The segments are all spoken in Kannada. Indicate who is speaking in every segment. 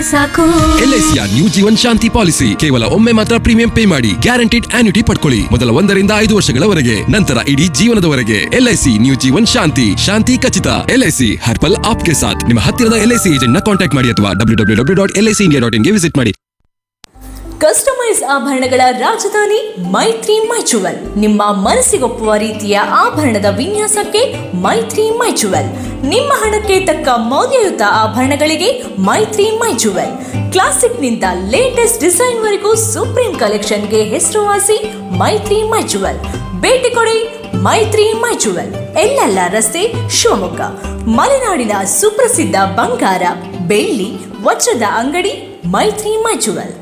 Speaker 1: ಸಾಕು
Speaker 2: ಎಲ್ಐಸಿಯ ನ್ಯೂ ಜೀವನ್ ಶಾಂತಿ ಪಾಲಿಸಿ ಕೇವಲ ಒಮ್ಮೆ ಮಾತ್ರ ಪ್ರೀಮಿಯಂ ಪೇ ಮಾಡಿ ಗ್ಯಾರಂಟಿಡ್ ಆನ್ಯುಟಿ ಪಡ್ಕೊಳ್ಳಿ ಮೊದಲ ಒಂದರಿಂದ ಐದು ವರ್ಷಗಳವರೆಗೆ ನಂತರ ಇಡೀ ಜೀವನದವರೆಗೆ ಎಲ್ಐಸಿ ನ್ಯೂ ಜೀವನ್ ಶಾಂತಿ ಶಾಂತಿ ಖಚಿತ ಎಲ್ಐಸಿ ಹರ್ಪಲ್ ಆಪ್ಗೆ ಸಾಥ್ ನಿಮ್ಮ ಹತ್ತಿರದ ಎಲ್ಐಸಿ ಏಜೆಂಟ್ ನ ಕಾಂಟ್ಯಾಕ್ಟ್ ಮಾಡಿ ಅಥವಾ W W W dot LIC India dot ಇನ್ಗೆ ವಿಸಿಟ್ ಮಾಡಿ
Speaker 1: ಕಸ್ಟಮೈಸ್ ಆಭರಣಗಳ ರಾಜಧಾನಿ ಮೈತ್ರಿ ಮೈಚುವಲ್ ನಿಮ್ಮ ಮನಸ್ಸಿಗೊಪ್ಪುವ ರೀತಿಯ ಆಭರಣದ ವಿನ್ಯಾಸಕ್ಕೆ ಮೈತ್ರಿ ಮೈಚುವಲ್ ನಿಮ್ಮ ಹಣಕ್ಕೆ ತಕ್ಕ ಮೌಲ್ಯಯುತ ಆಭರಣಗಳಿಗೆ ಮೈತ್ರಿ ಮೈಚುವಲ್ ಕ್ಲಾಸಿಕ್ನಿಂದ ಲೇಟೆಸ್ಟ್ ಡಿಸೈನ್ ವರೆಗೂ ಸುಪ್ರೀಂ ಕಲೆಕ್ಷನ್ಗೆ ಹೆಸರುವಾಸಿ ಮೈತ್ರಿ ಮೈಚುವಲ್ ಭೇಟಿ ಕೊಡಿ ಮೈತ್ರಿ ಮೈಚುವಲ್ ಎಲ್ಲೆಲ್ಲ ರಸ್ತೆ ಶಿವಮೊಗ್ಗ ಮಲೆನಾಡಿನ ಸುಪ್ರಸಿದ್ಧ ಬಂಗಾರ ಬೆಳ್ಳಿ ವಜ್ರದ ಅಂಗಡಿ ಮೈತ್ರಿ ಮೈಚುವಲ್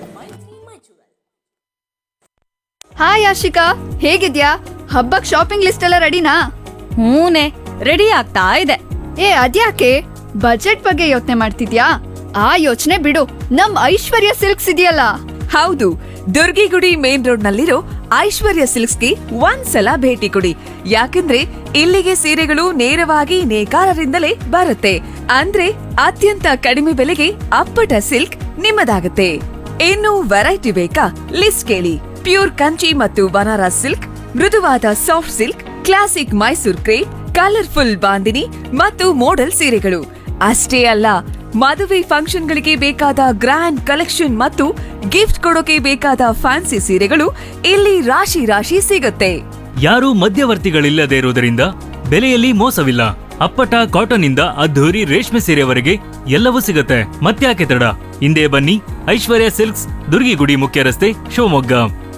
Speaker 3: ಹಾಯ್ ಆಶಿಕಾ ಹೇಗಿದ್ಯಾ ಹಬ್ಬಕ್ ಶಾಪಿಂಗ್ ಲಿಸ್ಟ್ ಎಲ್ಲ ರೆಡಿನಾ
Speaker 4: ಹೂನೆ ರೆಡಿ ಆಗ್ತಾ ಇದೆ
Speaker 3: ಏ ಅದ್ಯಾಕೆ ಬಜೆಟ್ ಬಗ್ಗೆ ಯೋಚನೆ ಮಾಡ್ತಿದ್ಯಾ ಆ ಯೋಚನೆ ಬಿಡು ನಮ್ ಐಶ್ವರ್ಯ ಸಿಲ್ಕ್ಸ್ ಇದೆಯಲ್ಲ
Speaker 5: ಹೌದು ದುರ್ಗಿಗುಡಿ ಮೇನ್ ರೋಡ್ ನಲ್ಲಿರೋ ಐಶ್ವರ್ಯ ಸಿಲ್ಕ್ಸ್ಗೆ ಒಂದ್ಸಲ ಭೇಟಿ ಕೊಡಿ ಯಾಕಂದ್ರೆ ಇಲ್ಲಿಗೆ ಸೀರೆಗಳು ನೇರವಾಗಿ ನೇಕಾರರಿಂದಲೇ ಬರುತ್ತೆ ಅಂದ್ರೆ ಅತ್ಯಂತ ಕಡಿಮೆ ಬೆಲೆಗೆ ಅಪ್ಪಟ ಸಿಲ್ಕ್ ನಿಮ್ಮದಾಗುತ್ತೆ ಇನ್ನು ವೆರೈಟಿ ಬೇಕಾ ಲಿಸ್ಟ್ ಕೇಳಿ ಪ್ಯೂರ್ ಕಂಚಿ ಮತ್ತು ಬನಾರಸ್ ಸಿಲ್ಕ್ ಮೃದುವಾದ soft silk classic Mysore crepe colourful bandhani ಮತ್ತು ಮೋಡಲ್ ಸೀರೆಗಳು ಅಷ್ಟೇ ಅಲ್ಲ ಮದುವೆ ಫಂಕ್ಷನ್ಗಳಿಗೆ ಬೇಕಾದ ಗ್ರ್ಯಾಂಡ್ ಕಲೆಕ್ಷನ್ ಮತ್ತು ಗಿಫ್ಟ್ ಕೊಡೋಕೆ ಬೇಕಾದ ಫ್ಯಾನ್ಸಿ ಸೀರೆಗಳು ಇಲ್ಲಿ ರಾಶಿ ರಾಶಿ ಸಿಗುತ್ತೆ
Speaker 6: ಯಾರೂ ಮಧ್ಯವರ್ತಿಗಳಿಲ್ಲದೆ ಇರುವುದರಿಂದ ಬೆಲೆಯಲ್ಲಿ ಮೋಸವಿಲ್ಲ ಅಪ್ಪಟ ಕಾಟನ್ ಇಂದ ಅದ್ಧೂರಿ ರೇಷ್ಮೆ ಸೀರೆವರೆಗೆ ಎಲ್ಲವೂ ಸಿಗುತ್ತೆ ಮತ್ತ್ಯಾಕೆ ತಡ ಹಿಂದೆ ಬನ್ನಿ ಐಶ್ವರ್ಯ ಸಿಲ್ಕ್ಸ್ ದುರ್ಗಿಗುಡಿ ಮುಖ್ಯ ರಸ್ತೆ ಶಿವಮೊಗ್ಗ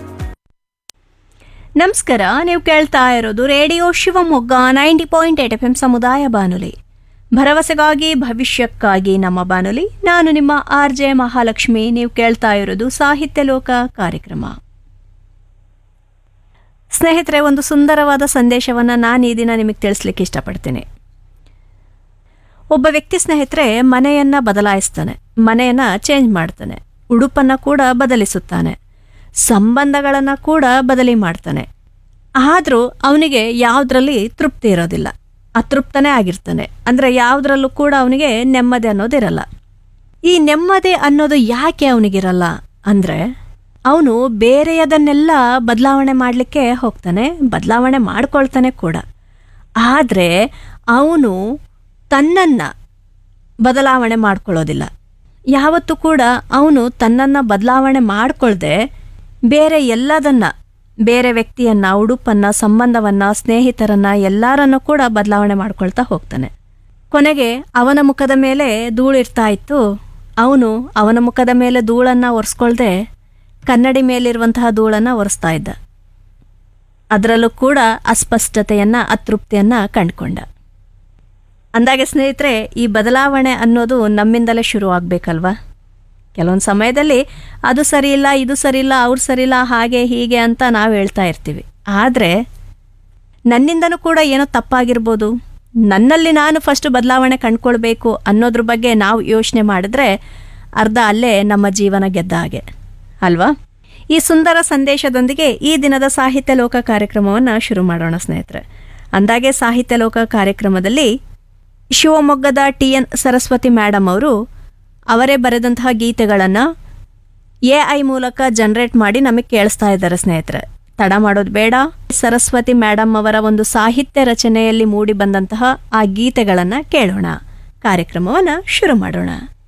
Speaker 4: ನಮಸ್ಕಾರ ನೀವು ಕೇಳ್ತಾ ಇರೋದು radio Shivamogga ninety point eight F M ಸಮುದಾಯ ಬಾನುಲಿ ಭರವಸೆಗಾಗಿ ಭವಿಷ್ಯಕ್ಕಾಗಿ ನಮ್ಮ ಬಾನುಲಿ ನಾನು ನಿಮ್ಮ ಆರ್ ಜೆ ಮಹಾಲಕ್ಷ್ಮಿ ನೀವು ಕೇಳ್ತಾ ಇರೋದು ಸಾಹಿತ್ಯ ಲೋಕ ಕಾರ್ಯಕ್ರಮ ಸ್ನೇಹಿತರೆ ಒಂದು ಸುಂದರವಾದ ಸಂದೇಶವನ್ನು ನಾನು ಈ ದಿನ ನಿಮಗೆ ತಿಳಿಸ್ಲಿಕ್ಕೆ ಇಷ್ಟಪಡ್ತೀನಿ ಒಬ್ಬ ವ್ಯಕ್ತಿ ಸ್ನೇಹಿತರೆ ಮನೆಯನ್ನು ಬದಲಾಯಿಸ್ತಾನೆ ಮನೆಯನ್ನು ಚೇಂಜ್ ಮಾಡ್ತಾನೆ ಉಡುಪನ್ನು ಕೂಡ ಬದಲಿಸುತ್ತಾನೆ ಸಂಬಂಧಗಳನ್ನು ಕೂಡ ಬದಲಿ ಮಾಡ್ತಾನೆ ಆದರೂ ಅವನಿಗೆ ಯಾವುದರಲ್ಲಿ ತೃಪ್ತಿ ಇರೋದಿಲ್ಲ ಅತೃಪ್ತನೇ ಆಗಿರ್ತಾನೆ ಅಂದರೆ ಯಾವುದರಲ್ಲೂ ಕೂಡ ಅವನಿಗೆ ನೆಮ್ಮದಿ ಅನ್ನೋದಿರಲ್ಲ ಈ ನೆಮ್ಮದಿ ಅನ್ನೋದು ಯಾಕೆ ಅವನಿಗಿರಲ್ಲ ಅಂದರೆ ಅವನು ಬೇರೆಯದನ್ನೆಲ್ಲ ಬದಲಾವಣೆ ಮಾಡಲಿಕ್ಕೆ ಹೋಗ್ತಾನೆ ಬದಲಾವಣೆ ಮಾಡ್ಕೊಳ್ತಾನೆ ಕೂಡ ಆದರೆ ಅವನು ತನ್ನನ್ನು ಬದಲಾವಣೆ ಮಾಡ್ಕೊಳ್ಳೋದಿಲ್ಲ ಯಾವತ್ತೂ ಕೂಡ ಅವನು ತನ್ನನ್ನು ಬದಲಾವಣೆ ಮಾಡ್ಕೊಳ್ದೆ ಬೇರೆ ಎಲ್ಲದನ್ನ ಬೇರೆ ವ್ಯಕ್ತಿಯನ್ನ ಉಡುಪನ್ನ ಸಂಬಂಧವನ್ನ ಸ್ನೇಹಿತರನ್ನ ಎಲ್ಲರನ್ನೂ ಕೂಡ ಬದಲಾವಣೆ ಮಾಡ್ಕೊಳ್ತಾ ಹೋಗ್ತಾನೆ ಕೊನೆಗೆ ಅವನ ಮುಖದ ಮೇಲೆ ಧೂಳಿರ್ತಾ ಇತ್ತು ಅವನು ಅವನ ಮುಖದ ಮೇಲೆ ಧೂಳನ್ನು ಒರೆಸ್ಕೊಳ್ದೆ ಕನ್ನಡಿ ಮೇಲಿರುವಂತಹ ಧೂಳನ್ನು ಒರೆಸ್ತಾ ಇದ್ದ ಅದರಲ್ಲೂ ಕೂಡ ಅಸ್ಪಷ್ಟತೆಯನ್ನ ಅತೃಪ್ತಿಯನ್ನ ಕಂಡುಕೊಂಡ ಅಂದಾಗೆ ಸ್ನೇಹಿತರೆ ಈ ಬದಲಾವಣೆ ಅನ್ನೋದು ನಮ್ಮಿಂದಲೇ ಶುರು ಆಗಬೇಕಲ್ವಾ ಕೆಲವೊಂದು ಸಮಯದಲ್ಲಿ ಅದು ಸರಿ ಇಲ್ಲ ಇದು ಸರಿ ಇಲ್ಲ ಅವ್ರು ಸರಿ ಇಲ್ಲ ಹಾಗೆ ಹೀಗೆ ಅಂತ ನಾವು ಹೇಳ್ತಾ ಇರ್ತೀವಿ ಆದರೆ ನನ್ನಿಂದನೂ ಕೂಡ ಏನೋ ತಪ್ಪಾಗಿರ್ಬೋದು ನನ್ನಲ್ಲಿ ನಾನು ಫಸ್ಟ್ ಬದಲಾವಣೆ ಕಂಡ್ಕೊಳ್ಬೇಕು ಅನ್ನೋದ್ರ ಬಗ್ಗೆ ನಾವು ಯೋಚನೆ ಮಾಡಿದ್ರೆ ಅರ್ಧ ಅಲ್ಲೇ ನಮ್ಮ ಜೀವನ ಗೆದ್ದ ಹಾಗೆ ಅಲ್ವಾ ಈ ಸುಂದರ ಸಂದೇಶದೊಂದಿಗೆ ಈ ದಿನದ ಸಾಹಿತ್ಯ ಲೋಕ ಕಾರ್ಯಕ್ರಮವನ್ನು ಶುರು ಮಾಡೋಣ ಸ್ನೇಹಿತರೆ ಅಂದಾಗೆ ಸಾಹಿತ್ಯ ಲೋಕ ಕಾರ್ಯಕ್ರಮದಲ್ಲಿ ಶಿವಮೊಗ್ಗದ ಟಿ ಎನ್ ಸರಸ್ವತಿ ಮೇಡಮ್ ಅವರು ಅವರೇ ಬರೆದಂತಹ ಗೀತೆಗಳನ್ನು ಎ ಐ ಮೂಲಕ ಜನರೇಟ್ ಮಾಡಿ ನಮಗೆ ಕೇಳಿಸ್ತಾ ಇದ್ದಾರೆ ಸ್ನೇಹಿತರೆ ತಡ ಮಾಡೋದು ಬೇಡ ಸರಸ್ವತಿ ಮೇಡಮ್ ಅವರ ಒಂದು ಸಾಹಿತ್ಯ ರಚನೆಯಲ್ಲಿ ಮೂಡಿ ಬಂದಂತಹ ಆ ಗೀತೆಗಳನ್ನು ಕೇಳೋಣ ಕಾರ್ಯಕ್ರಮವನ್ನು ಶುರು ಮಾಡೋಣ